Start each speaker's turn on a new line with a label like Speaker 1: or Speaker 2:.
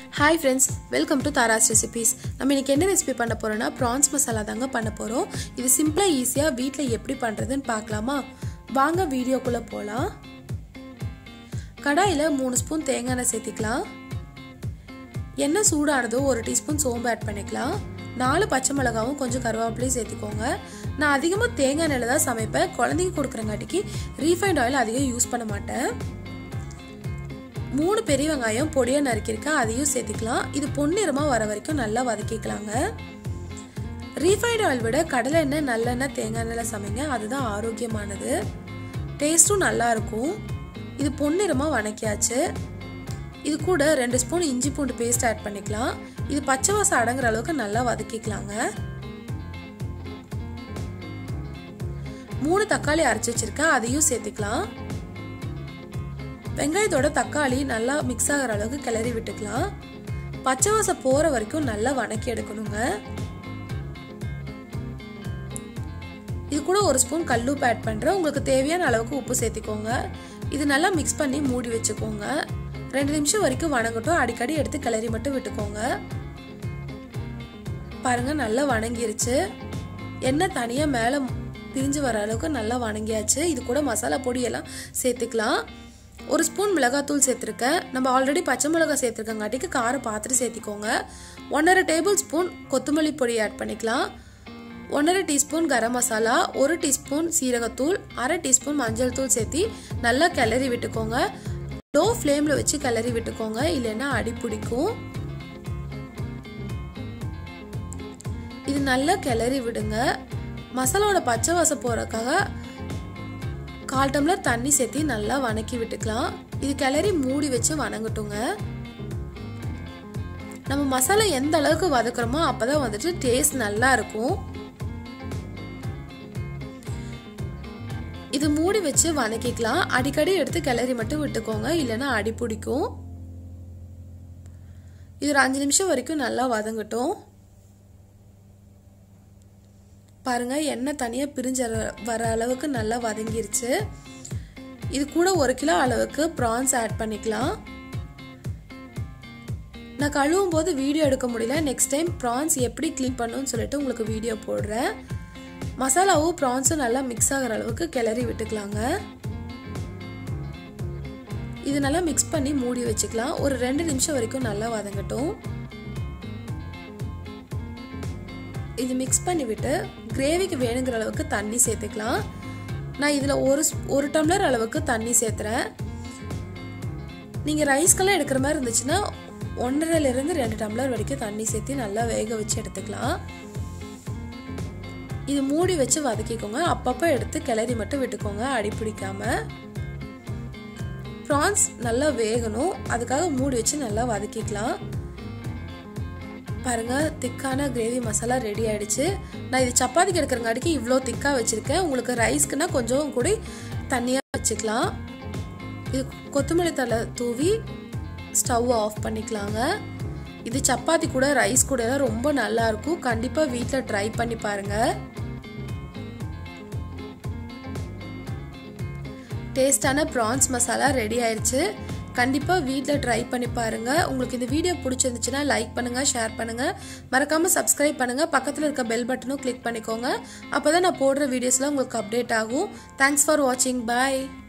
Speaker 1: hi friends welcome to Thara's recipes நம்ம இன்னைக்கு என்ன ரெசிபி பண்ண போறோம்னா ப்ரான்ஸ் மசாலா தாங்க பண்ண போகிறோம் இது சிம்பிளாக ஈஸியாக வீட்டில் எப்படி பண்ணுறதுன்னு பார்க்கலாமா வாங்க வீடியோக்குள்ளே போகலாம் கடாயில் மூணு ஸ்பூன் தேங்காய் எண்ணெய் சேர்த்திக்கலாம் எண்ணெய் சூடானதோ ஒரு டீஸ்பூன் சோம்பு ஆட் பண்ணிக்கலாம் நாலு பச்சை மிளகாவும் கொஞ்சம் கருவேப்பிலையும் சேர்த்துக்கோங்க நான் அதிகமாக தேங்காய் எண்ணெயில் தான் சமைப்பேன் குழந்தைங்க கொடுக்குறங்காட்டிக்கு ரீஃபைண்ட் ஆயில் அதிகம் யூஸ் பண்ண மாட்டேன் மூணு பெரிய வெங்காயம் பொடியாக நறுக்கியிருக்கேன் அதையும் சேர்த்துக்கலாம் இது பொன்னிறமாக வர வரைக்கும் நல்லா வதக்கிக்கலாங்க ரீஃபைண்ட் ஆயில் விட கடலை எண்ணெய் நல்லெண்ணெய் தேங்காய் எண்ணெயில் சமைங்க அதுதான் ஆரோக்கியமானது டேஸ்ட்டும் நல்லா இருக்கும் இது பொன்னிறமாக வணக்கியாச்சு இது கூட ரெண்டு ஸ்பூன் இஞ்சி பூண்டு பேஸ்ட் ஆட் பண்ணிக்கலாம் இது பச்சை வாசம் அடங்குற அளவுக்கு நல்லா வதக்கிக்கலாங்க மூணு தக்காளி அரைச்சி வச்சிருக்கேன் அதையும் சேர்த்துக்கலாம் வெங்காயத்தோட தக்காளி நல்லா மிக்ஸ் ஆகிற அளவுக்கு கிளறி விட்டுக்கலாம் பச்சை வாசம் போற வரைக்கும் நல்லா வணக்கி எடுக்கணுங்க இது கூட ஒரு ஸ்பூன் கல்லுப்பு ஆட் பண்ணுறேன் உங்களுக்கு தேவையான அளவுக்கு உப்பு சேர்த்துக்கோங்க இது நல்லா மிக்ஸ் பண்ணி மூடி வச்சுக்கோங்க ரெண்டு நிமிஷம் வரைக்கும் வணங்கட்டும் அடிக்கடி எடுத்து கிளறி மட்டும் விட்டுக்கோங்க பாருங்க நல்லா வணங்கிருச்சு எண்ணெய் தனியாக மேலே பிரிஞ்சு வர அளவுக்கு நல்லா வணங்கியாச்சு இது கூட மசாலா பொடியெல்லாம் சேர்த்துக்கலாம் ஒரு ஸ்பூன் மிளகாத்தூள் சேர்த்துருக்கேன் நம்ம ஆல்ரெடி பச்சை மிளகாய் சேர்த்துருக்கங்காட்டிக்கு காரம் பார்த்துட்டு சேர்த்திக்கோங்க ஒன்றரை டேபிள் ஸ்பூன் கொத்தமல்லி பொடி ஆட் பண்ணிக்கலாம் ஒன்றரை டீஸ்பூன் கரம் மசாலா ஒரு டீஸ்பூன் சீரகத்தூள் அரை டீஸ்பூன் மஞ்சள் தூள் சேர்த்தி நல்லா கிளறி விட்டுக்கோங்க லோ ஃப்ளேமில் வச்சு கிளறி விட்டுக்கோங்க இல்லைன்னா அடி பிடிக்கும் இது நல்லா கிளறி விடுங்க மசாலாவோட பச்சை வாசம் போகிறதுக்காக கால் டம்ளர் தண்ணி சேர்த்து நல்லா வணக்கி விட்டுக்கலாம் இது கிளறி மூடி வச்சு வணங்கட்டுங்க நம்ம மசாலா எந்த அளவுக்கு வதக்குறோமோ அப்பதான் வந்துட்டு டேஸ்ட் நல்லா இருக்கும் இது மூடி வச்சு வதக்கிக்கலாம் அடிக்கடி எடுத்து கிளறி மட்டும் விட்டுக்கோங்க இல்லைன்னா அடி பிடிக்கும் இது ஒரு அஞ்சு நிமிஷம் வரைக்கும் நல்லா வதங்கட்டும் பாருங்க எண்ணெய் தனியாக பிரிஞ்ச வர அளவுக்கு நல்லா வதங்கிருச்சு இது கூட ஒரு கிலோ அளவுக்கு ப்ரான்ஸ் ஆட் பண்ணிக்கலாம் நான் கழுவும் போது வீடியோ எடுக்க முடியல நெக்ஸ்ட் டைம் ப்ரான்ஸ் எப்படி க்ளீன் பண்ணணும்னு சொல்லிட்டு உங்களுக்கு வீடியோ போடுறேன் மசாலாவும் ப்ரான்ஸும் நல்லா மிக்ஸ் ஆகிற அளவுக்கு கிளறி விட்டுக்கலாங்க இது நல்லா மிக்ஸ் பண்ணி மூடி வச்சுக்கலாம் ஒரு ரெண்டு நிமிஷம் வரைக்கும் நல்லா வதங்கட்டும் இது மிக்ஸ் பண்ணிவிட்டு கிரேவிக்கு வேணுங்கிற அளவுக்கு தண்ணி சேர்த்துக்கலாம் நான் இதில் ஒரு ஒரு டம்ளர் அளவுக்கு தண்ணி சேர்த்துறேன் நீங்கள் ரைஸ்க்கெல்லாம் எடுக்கிற மாதிரி இருந்துச்சுன்னா ஒன்றரைலேருந்து ரெண்டு டம்ளர் வரைக்கும் தண்ணி சேர்த்து நல்லா வேக வச்சு எடுத்துக்கலாம் இது மூடி வச்சு வதக்கிக்கோங்க அப்பப்போ எடுத்து கிளறி மட்டும் விட்டுக்கோங்க அடி பிடிக்காம ப்ரான்ஸ் நல்லா வேகணும் அதுக்காக மூடி வச்சு நல்லா வதக்கிக்கலாம் பாருங்க திக்கான கிரேவி மசாலா ரெடி ஆயிடுச்சு நான் இது சப்பாத்திக்கு எடுக்கிறங்காட்டிக்கு இவ்வளோ திக்காக வச்சுருக்கேன் உங்களுக்கு ரைஸ்க்குனா கொஞ்சம் கூட தண்ணியாக வச்சுக்கலாம் இது கொத்தமல்லி தலை தூவி ஸ்டவ் ஆஃப் பண்ணிக்கலாங்க இது சப்பாத்தி கூட ரைஸ் கூட ரொம்ப நல்லா இருக்கும் கண்டிப்பாக வீட்டில் ட்ரை பண்ணி பாருங்க டேஸ்டான ப்ரான்ஸ் மசாலா ரெடி ஆயிடுச்சு கண்டிப்பாக வீட்டில் ட்ரை பண்ணி பாருங்கள் உங்களுக்கு இந்த வீடியோ பிடிச்சிருந்துச்சுன்னா லைக் பண்ணுங்கள் ஷேர் பண்ணுங்கள் மறக்காமல் சப்ஸ்கிரைப் பண்ணுங்கள் பக்கத்தில் இருக்க பெல் பட்டனும் கிளிக் பண்ணிக்கோங்க அப்போ தான் நான் போடுற வீடியோஸ்லாம் உங்களுக்கு அப்டேட் ஆகும் தேங்க்ஸ் ஃபார் வாட்சிங் பாய்